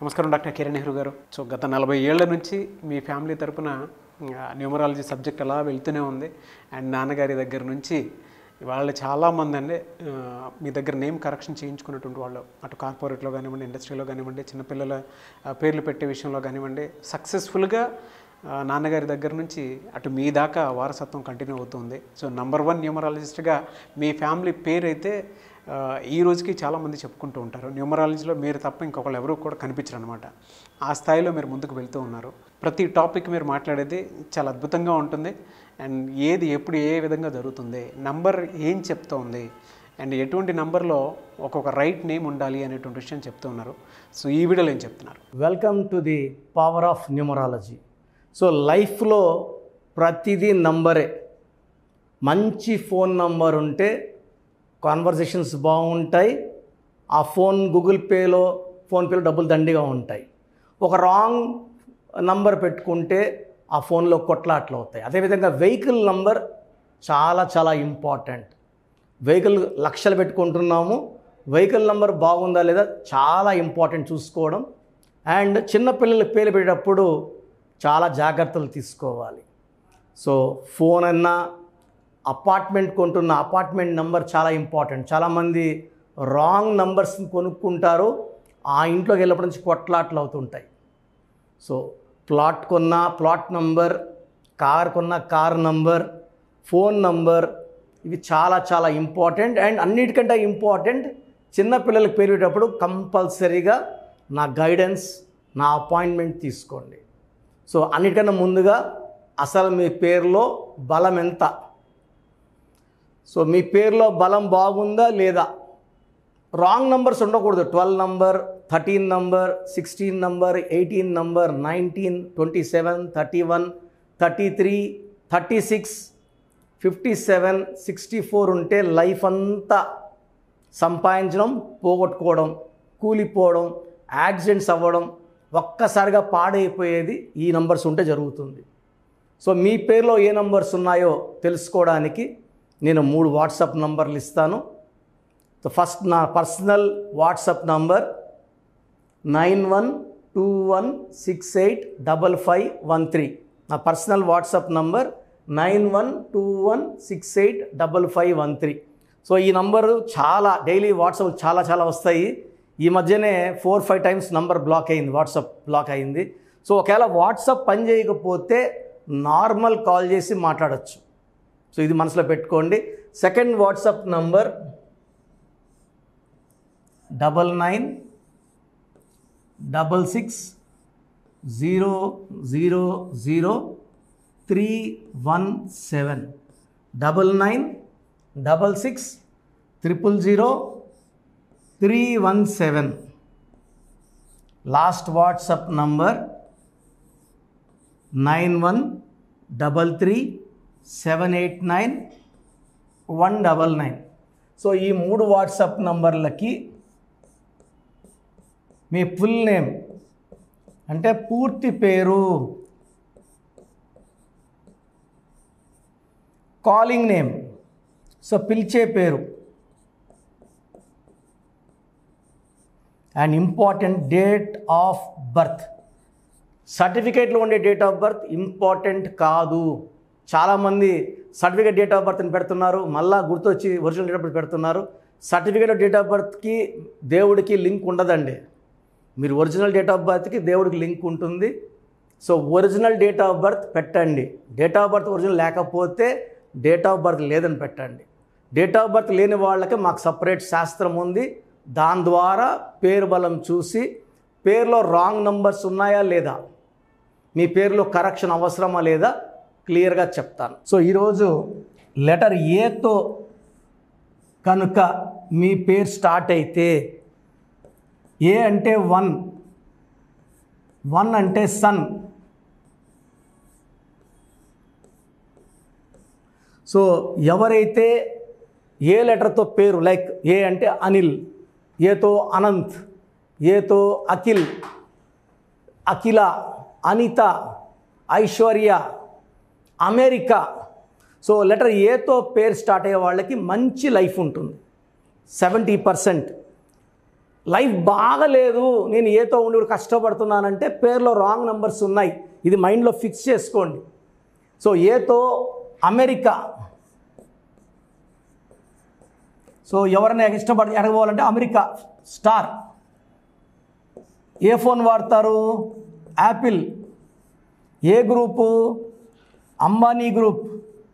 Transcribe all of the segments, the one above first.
నమస్కారం డాక్టర్ కిరణ్ నెహ్రూ గారు సో గత నలభై ఏళ్ల నుంచి మీ ఫ్యామిలీ తరపున న్యూమరాలజీ సబ్జెక్ట్ అలా వెళ్తూనే ఉంది అండ్ నాన్నగారి దగ్గర నుంచి వాళ్ళు చాలామంది అండి ఆ, మీ దగ్గర నేమ్ కరెక్షన్ చేయించుకున్నటువంటి వాళ్ళు అటు కార్పొరేట్లో కానివ్వండి ఇండస్ట్రీలో కానివ్వండి చిన్నపిల్లల ఆ, పేర్లు పెట్టే విషయంలో కానివ్వండి సక్సెస్ఫుల్గా ఆ, నాన్నగారి దగ్గర నుంచి అటు మీ దాకా వారసత్వం కంటిన్యూ అవుతుంది సో నంబర్ వన్ న్యూమరాలజిస్ట్గా మీ ఫ్యామిలీ పేరు అయితే ఆ, ఈ రోజుకి చాలామంది చెప్పుకుంటూ ఉంటారు న్యూమరాలజీలో మీరు తప్ప ఇంకొకళ్ళు ఎవరు కూడా కనిపించరు అనమాట ఆ స్థాయిలో మీరు ముందుకు వెళ్తూ ఉన్నారు ప్రతి టాపిక్ మీరు మాట్లాడేది చాలా అద్భుతంగా ఉంటుంది అండ్ ఏది ఎప్పుడు ఏ విధంగా జరుగుతుంది నంబర్ ఏం చెప్తోంది అండ్ ఎటువంటి నంబర్లో ఒక్కొక్క రైట్ నేమ్ ఉండాలి అనేటువంటి విషయం చెప్తూ ఉన్నారు సో ఈ వీడియోలో ఏం చెప్తున్నారు welcome to the power of numerology so లైఫ్లో ప్రతిదీ నంబరే మంచి ఫోన్ నంబర్ ఉంటే కాన్వర్జేషన్స్ బాగుంటాయి ఆ ఫోన్ గూగుల్ పేలో ఫోన్పేలో డబ్బులు దండిగా ఉంటాయి ఒక రాంగ్ నంబర్ పెట్టుకుంటే ఆ ఫోన్లో కొట్లాట్లు అవుతాయి అదేవిధంగా వెహికల్ నంబర్ చాలా చాలా ఇంపార్టెంట్ వెహికల్ లక్షలు పెట్టుకుంటున్నాము వెహికల్ నంబర్ బాగుందా లేదా చాలా ఇంపార్టెంట్ చూసుకోవడం అండ్ చిన్నపిల్లల పేరు పెట్టేటప్పుడు చాలా జాగ్రత్తలు తీసుకోవాలి సో ఫోన్ అన్నా అపార్ట్మెంట్ కొంటున్న అపార్ట్మెంట్ నంబర్ చాలా ఇంపార్టెంట్ చాలామంది రాంగ్ నంబర్స్ని కొనుక్కుంటారు ఆ ఇంట్లోకి వెళ్ళినప్పటి నుంచి కొట్లాట్లు అవుతుంటాయి సో ప్లాట్ కొన్న ప్లాట్ నంబర్ కార్ కొన్న కార్ నంబర్ ఫోన్ నంబర్ ఇవి చాలా చాలా ఇంపార్టెంట్ అండ్ అన్నిటికంటే ఇంపార్టెంట్ చిన్నపిల్లలకు పెరిగేటప్పుడు కంపల్సరీగా నా గైడెన్స్ నా అపాయింట్మెంట్ తీసుకోండి సో అన్నిటికన్నా ముందుగా అసలు మీ పేరులో బలం ఎంత సో మీ పేరులో బలం బాగుందా లేదా రాంగ్ నంబర్స్ ఉండకూడదు twelve number thirteen number sixteen number eighteen number nineteen twenty seven thirty one thirty three thirty six fifty seven sixty four ఉంటే లైఫ్ అంతా సంపాదించడం పోగొట్టుకోవడం కూలిపోవడం యాక్సిడెంట్స్ అవ్వడం ఒక్కసారిగా పాడైపోయేది ఈ నంబర్స్ ఉంటే జరుగుతుంది సో మీ పేరులో ఏ నంబర్స్ ఉన్నాయో తెలుసుకోవడానికి నేను మూడు వాట్సాప్ నంబర్లు ఇస్తాను సో ఫస్ట్ నా personal WhatsApp number nine one two one six eight double five one three నా personal WhatsApp number nine one two one six eight double five one three so ఈ number చాలా daily WhatsApp చాలా చాలా వస్తాయి ఈ మధ్యనే four five times number block అయింది WhatsApp block అయింది సో ఒకవేళ వాట్సాప్ పని చేయకపోతే నార్మల్ కాల్ చేసి మాట్లాడచ్చు సో ఇది మనసులో పెట్టుకోండి second WhatsApp number double nine double six zero zero zero three one seven double nine double six triple zero three one seven last WhatsApp number nine one double three seven eight nine one double nine so ఈ మూడు WhatsApp నంబర్లకి మీ full name అంటే పూర్తి పేరు calling name so పిలిచే పేరు and important date of birth సర్టిఫికేట్లో ఉండే డేట్ ఆఫ్ బర్త్ ఇంపార్టెంట్ కాదు చాలామంది సర్టిఫికేట్ డేట్ ఆఫ్ బర్త్ని పెడుతున్నారు మళ్ళా గుర్తొచ్చి ఒరిజినల్ డేట్ ఆఫ్ బర్త్ పెడుతున్నారు సర్టిఫికేట్ డేట్ ఆఫ్ బర్త్కి దేవుడికి లింక్ ఉండదండి మీరు ఒరిజినల్ డేట్ ఆఫ్ బర్త్కి దేవుడికి లింక్ ఉంటుంది so original date of birth పెట్టండి డేట్ ఆఫ్ బర్త్ ఒరిజినల్ లేకపోతే డేట్ ఆఫ్ బర్త్ లేదని పెట్టండి డేట్ ఆఫ్ బర్త్ లేని వాళ్ళకి మాకు సపరేట్ శాస్త్రం ఉంది దాని ద్వారా పేరు బలం చూసి పేరులో రాంగ్ నంబర్స్ ఉన్నాయా లేదా మీ పేరులో కరెక్షన్ అవసరమా లేదా క్లియర్గా చెప్తాను సో ఈరోజు లెటర్ ఏతో కనుక మీ పేరు స్టార్ట్ అయితే ఏ అంటే వన్ వన్ అంటే సన్ సో ఎవరైతే ఏ లెటర్తో పేరు లైక్ ఏ అంటే అనిల్ ఏతో అనంత్ ఏతో Akhil Akhila Anitha Aishwarya America so letter ఏతో పేరు స్టార్ట్ అయ్యే వాళ్ళకి మంచి లైఫ్ ఉంటుంది సెవెంటీ పర్సెంట్ లైఫ్ బాగలేదు నేను ఏతో ఉండి ఇప్పుడు కష్టపడుతున్నానంటే పేర్లో రాంగ్ నెంబర్స్ ఉన్నాయి ఇది మైండ్లో ఫిక్స్ చేసుకోండి సో ఏతో అమెరికా సో ఎవరైనా ఇష్టపడి ఎడగపోవాలంటే అమెరికా స్టార్ ఏ ఫోన్ వాడతారు Apple A group Ambani group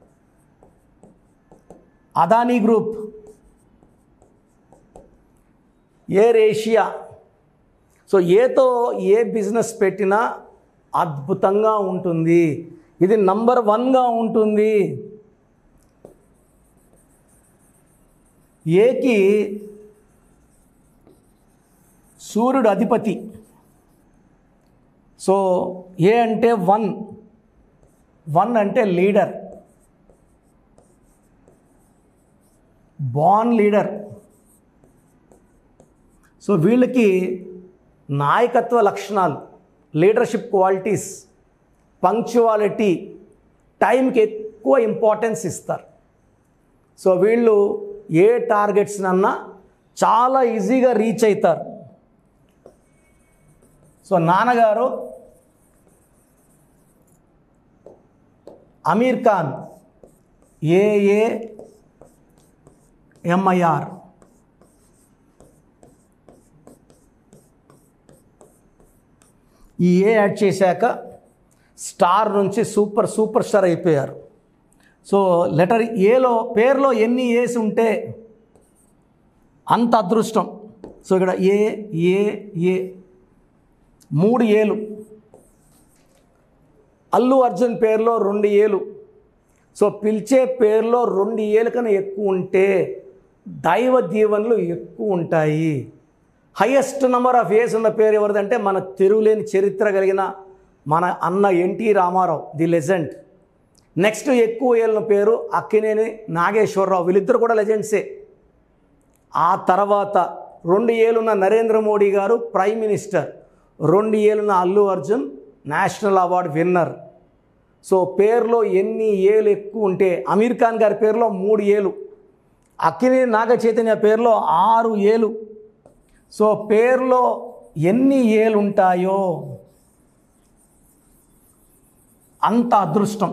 Adani group Air Asia so ఏతో ఏ బిజినెస్ పెట్టినా అద్భుతంగా ఉంటుంది ఇది నంబర్ వన్గా ఉంటుంది ఏకి సూర్యుడు అధిపతి సో ఏ అంటే వన్ వన్ అంటే లీడర్ బాన్ లీడర్ సో వీళ్ళకి నాయకత్వ లక్షణాలు లీడర్షిప్ క్వాలిటీస్ పంక్చువాలిటీ టైంకి ఎక్కువ ఇంపార్టెన్స్ ఇస్తారు సో వీళ్ళు ఏ టార్గెట్స్నన్నా చాలా ఈజీగా రీచ్ అవుతారు సో నాన్నగారు అమీర్ ఖాన్ ఏఏ ఎంఐఆర్ ఈ ఏ యాడ్ చేశాక స్టార్ నుంచి సూపర్ సూపర్ స్టార్ అయిపోయారు సో లెటర్ ఏలో పేరులో ఎన్ని ఏస్ ఉంటే అంత అదృష్టం సో ఇక్కడ ఏ ఏ ఏ మూడు ఏలు అల్లు అర్జున్ పేరులో రెండు ఏలు సో పిలిచే పేరులో రెండు ఏలు కన్నా ఎక్కువ ఉంటే దైవ దీవెనలు ఎక్కువ ఉంటాయి హయ్యెస్ట్ నెంబర్ ఆఫ్ ఏస్ ఉన్న పేరు ఎవరిదంటే మన తిరుగులేని చరిత్ర కలిగిన మన అన్న N T Ramarao the legend next ఎక్కువ ఏళ్ళ పేరు అక్కినేని నాగేశ్వరరావు వీళ్ళిద్దరు కూడా లెజెండ్సే ఆ తర్వాత రెండు ఏళ్ళున్న నరేంద్ర మోడీ గారు ప్రైమ్ మినిస్టర్ రెండు ఏళ్ళున్న Allu Arjun national award winner so పేరులో ఎన్ని ఏలు ఎక్కువ ఉంటే అమీర్ ఖాన్ గారి పేరులో మూడు ఏలు అక్కినేని నాగ చైతన్య పేరులో ఆరు ఏలు సో పేరులో ఎన్ని ఏలు ఉంటాయో అంత అదృష్టం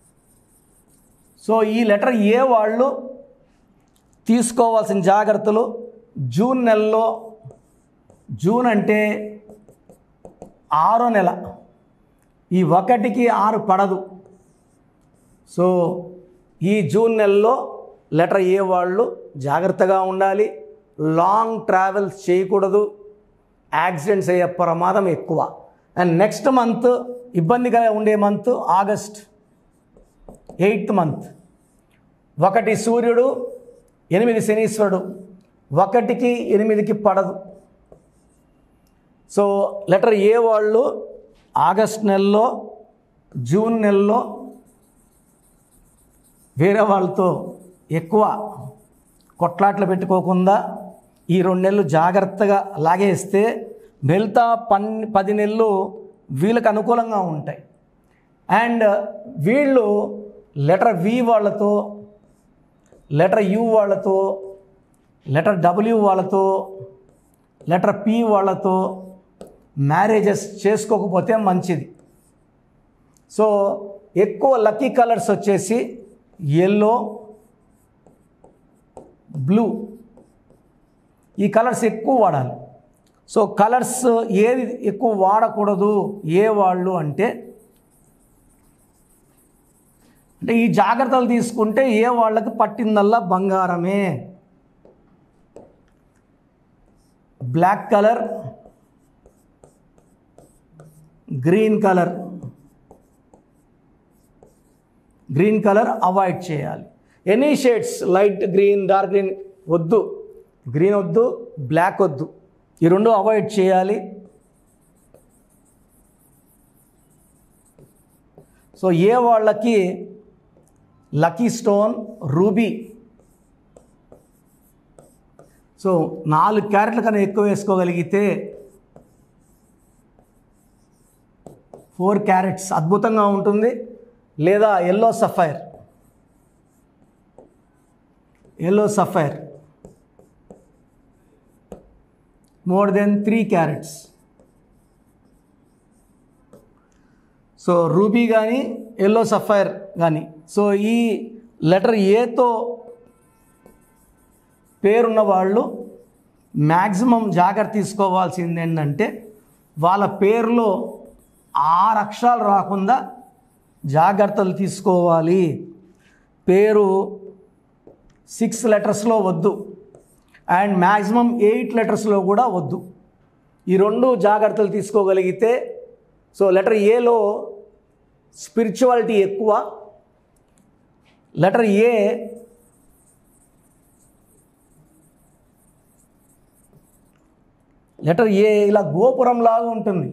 సో ఈ లెటర్ ఏ వాళ్ళు తీసుకోవాల్సిన జాగ్రత్తలు జూన్ నెలలో జూన్ అంటే ఆరో నెల ఈ ఒకటికి ఆరు పడదు సో ఈ జూన్ నెలలో లెటర్ ఏ వాళ్ళు జాగ్రత్తగా ఉండాలి లాంగ్ ట్రావెల్స్ చేయకూడదు యాక్సిడెంట్స్ అయ్యే ప్రమాదం ఎక్కువ అండ్ నెక్స్ట్ మంత్ ఇబ్బందిగా ఉండే మంత్ ఆగస్ట్ ఎయిత్ మంత్ ఒకటి సూర్యుడు ఎనిమిది శనీశ్వరుడు ఒకటికి ఎనిమిదికి పడదు సో లెటర్ ఏ వాళ్ళు ఆగస్ట్ నెలలో జూన్ నెలలో వేరే వాళ్ళతో ఎక్కువ కొట్లాట్లు పెట్టుకోకుండా ఈ రెండు నెలలు జాగ్రత్తగా లాగేస్తే మిగతా పన్ పది నెలలు వీళ్ళకి అనుకూలంగా ఉంటాయి అండ్ వీళ్ళు లెటర్ వి వాళ్ళతో లెటర్ యు వాళ్ళతో లెటర్ డబ్ల్యూ వాళ్ళతో లెటర్ పి వాళ్ళతో మ్యారేజెస్ చేసుకోకపోతే మంచిది సో ఎక్కువ లక్కీ కలర్స్ వచ్చేసి ఎల్లో బ్లూ ఈ కలర్స్ ఎక్కువ వాడాలి సో కలర్స్ ఏది ఎక్కువ వాడకూడదు ఏ వాళ్ళు అంటే అంటే ఈ జాగ్రత్తలు తీసుకుంటే ఏ వాళ్ళకి పట్టిందల్లా బంగారమే black colour green colour green colour avoid చేయాలి any shades light green dark green వద్దు గ్రీన్ వద్దు బ్లాక్ వద్దు ఈ రెండు అవాయిడ్ చేయాలి సో ఏ వాళ్ళకి లక్కీ స్టోన్ రూబీ సో నాలుగు క్యారెట్ల కన్నా ఎక్కువ వేసుకోగలిగితే ఫోర్ క్యారెట్స్ అద్భుతంగా ఉంటుంది లేదా yellow sapphire yellow sapphire more than three carats so ruby కానీ ఎల్లో సఫైర్ కానీ సో ఈ లెటర్ ఏతో పేరున్న వాళ్ళు మ్యాక్సిమం జాగ్రత్త తీసుకోవాల్సింది ఏంటంటే వాళ్ళ పేరులో ఆరు అక్షరాలు రాకుండా జాగ్రత్తలు తీసుకోవాలి పేరు సిక్స్ లెటర్స్లో వద్దు అండ్ మ్యాక్సిమం ఎయిట్ లెటర్స్లో కూడా వద్దు ఈ రెండు జాగ్రత్తలు తీసుకోగలిగితే సో లెటర్ ఏలో స్పిరిచువాలిటీ ఎక్కువ లెటర్ ఏ లెటర్ ఏ ఇలా గోపురం లాగా ఉంటుంది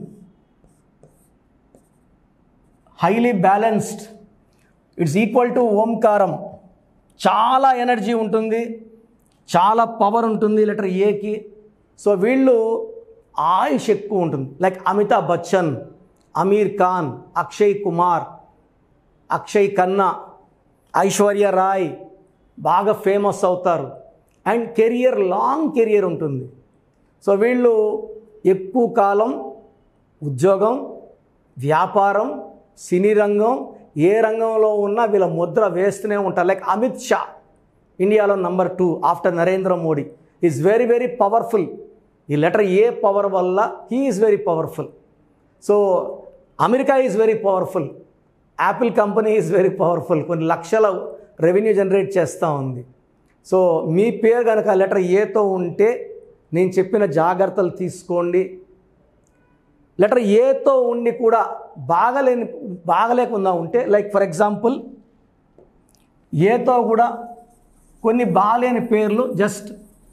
highly balanced it's equal to ఓంకారం చాలా ఎనర్జీ ఉంటుంది చాలా పవర్ ఉంటుంది లెటర్ ఏకి సో వీళ్ళు ఆయుష్ ఎక్కువ ఉంటుంది లైక్ అమితాబ్ బచ్చన్ అమీర్ ఖాన్ అక్షయ్ కుమార్ అక్షయ్ ఖన్నా ఐశ్వర్య రాయ్ బాగా ఫేమస్ అవుతారు అండ్ కెరియర్ లాంగ్ కెరియర్ ఉంటుంది సో వీళ్ళు ఎక్కువ కాలం ఉద్యోగం వ్యాపారం సినీ రంగం ఏ రంగంలో ఉన్నా వీళ్ళ ముద్ర వేస్తూనే ఉంటారు లైక్ అమిత్ షా ఇండియాలో number two after Narendra Modi is very very powerful ఈ లెటర్ ఏ పవర్ వల్ల he is very powerful so America is very powerful Apple company is very powerful కొన్ని లక్షల రెవెన్యూ జనరేట్ చేస్తూ ఉంది సో మీ పేరు కనుక లెటర్ ఏతో ఉంటే నేను చెప్పిన జాగ్రత్తలు తీసుకోండి లెటర్ ఏతో ఉండి కూడా బాగలేని బాగలేకుండా ఉంటే లైక్ ఫర్ ఎగ్జాంపుల్ ఏతో కూడా కొన్ని బాగలేని పేర్లు జస్ట్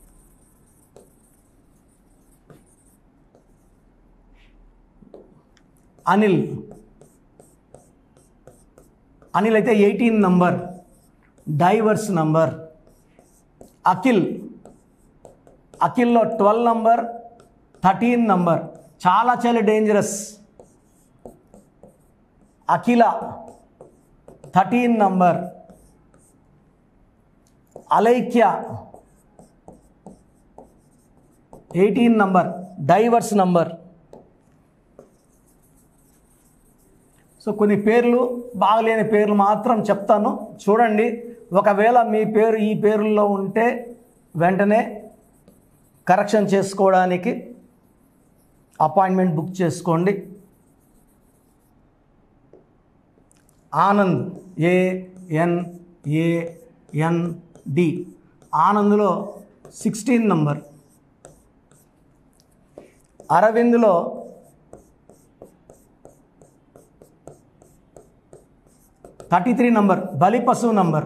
అనిల్ అనిల్ అయితే eighteen number divorce number Akhil అఖిల్లో ట్వెల్వ్ నంబర్ థర్టీన్ నంబర్ చాలా చాలా dangerous Akhila thirteen number Alaikya eighteen number divorce number so కొన్ని పేర్లు బాగలేని పేర్లు మాత్రం చెప్తాను చూడండి ఒకవేళ మీ పేరు ఈ పేర్లలో ఉంటే వెంటనే కరెక్షన్ చేసుకోవడానికి అపాయింట్మెంట్ బుక్ చేసుకోండి Anand A N A N D ఆనంద్లో సిక్స్టీన్ నంబర్ అరవింద్లో థర్టీ త్రీ నంబర్ బలి పశువు నంబర్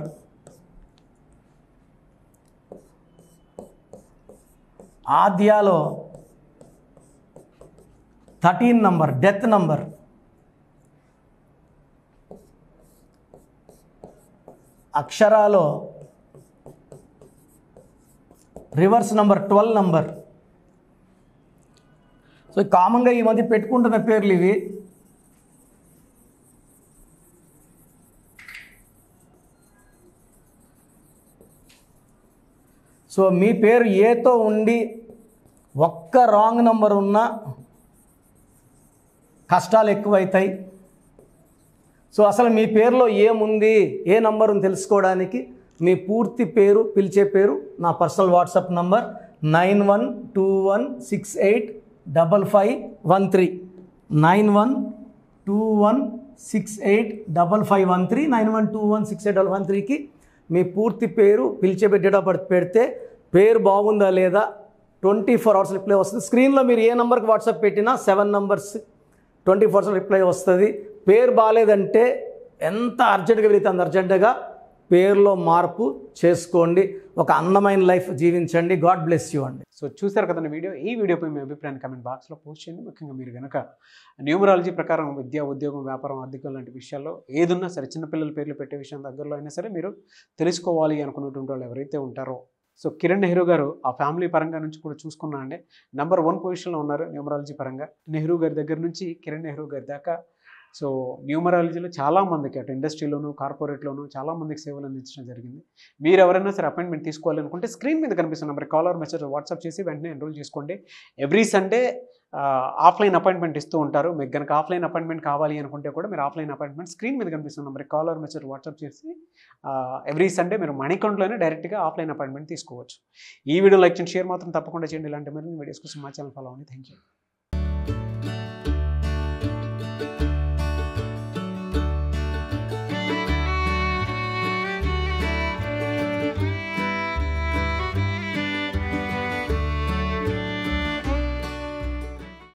ఆద్యాలో థర్టీన్ నంబర్ డెత్ నంబర్ అక్షరాలో reverse number twelve number so కామన్గా ఈ మధ్య పెట్టుకుంటున్న పేర్లు ఇవి సో మీ పేరు ఏతో ఉండి ఒక్క రాంగ్ నంబర్ ఉన్నా కష్టాలు ఎక్కువవుతాయి సో అసలు మీ పేరులో ఏముంది ఏ నంబర్ ఉంది తెలుసుకోవడానికి మీ పూర్తి పేరు పిలిచే పేరు నా personal WhatsApp number nine one two one six eight double five one three nine one two one six eight double five one three nine one two one six eight double one త్రీకి మీ పూర్తి పేరు పిలిచే date of birth పెడితే పేరు బాగుందా లేదా twenty four hours reply వస్తుంది స్క్రీన్లో మీరు ఏ నెంబర్కి వాట్సాప్ పెట్టినా seven numbers twenty four hours reply వస్తుంది పేరు బాగాలేదంటే ఎంత అర్జెంటుగా వెళితే అంత అర్జెంటుగా పేరులో మార్పు చేసుకోండి ఒక అందమైన లైఫ్ జీవించండి గాడ్ బ్లెస్ యూ అండి సో చూశారు కదండి వీడియో ఈ వీడియోపై మీ అభిప్రాయాన్ని కమెంట్ బాక్స్లో పోస్ట్ చేయండి ముఖ్యంగా మీరు కనుక న్యూమరాలజీ ప్రకారం విద్య ఉద్యోగం వ్యాపారం ఆర్థికం లాంటి విషయాల్లో ఏదున్నా సరే చిన్నపిల్లల పేర్లు పెట్టే విషయం దగ్గరలో అయినా సరే మీరు తెలుసుకోవాలి అనుకున్నటువంటి వాళ్ళు ఎవరైతే ఉంటారో సో కిరణ్ నెహ్రూ గారు ఆ ఫ్యామిలీ పరంగా నుంచి కూడా చూసుకున్నా అండి నెంబర్ వన్ పొజిషన్లో ఉన్నారు న్యూమరాలజీ పరంగా నెహ్రూ గారి దగ్గర నుంచి కిరణ్ నెహ్రూ గారి దాకా సో న్యూమరాలజీలో చాలామందికి అటు ఇండస్ట్రీలోను కార్పొరేట్లోను చాలామందికి సేవలు అందించడం జరిగింది మీరు ఎవరైనా సరే అపాయింట్మెంట్ తీసుకోవాలనుకుంటే స్క్రీన్ మీద కనిపిస్తున్న నెంబర్ కాలర్ మెసేజ్ వాట్సాప్ చేసి వెంటనే ఎన్రోల్ చేసుకోండి ఎవ్రీ సండే ఆఫ్లైన్ అపాయింట్మెంట్ ఇస్తూ ఉంటారు మీకు కనుక ఆఫ్లైన్ అపాయింట్మెంట్ కావాలి అనుకుంటే కూడా మీరు ఆఫ్లైన్ అపాయింట్మెంట్ స్క్రీన్ మీద కనిపిస్తున్న నెంబర్ కాలర్ మెసేజ్ వాట్సాప్ చేసి ఎవ్రీ సండే మీరు మణికంట్లోనే డైరెక్ట్గా ఆఫ్లైన్ అపాయింట్మెంట్ తీసుకోవచ్చు ఈ వీడియో లైక్ చేయండి షేర్ మాత్రం తప్పకుండా చేయండి ఇలాంటి మరిన్ని వీడియోస్ కోసం మా ఛానల్ ఫాలో అవ్వండి థ్యాంక్ యూ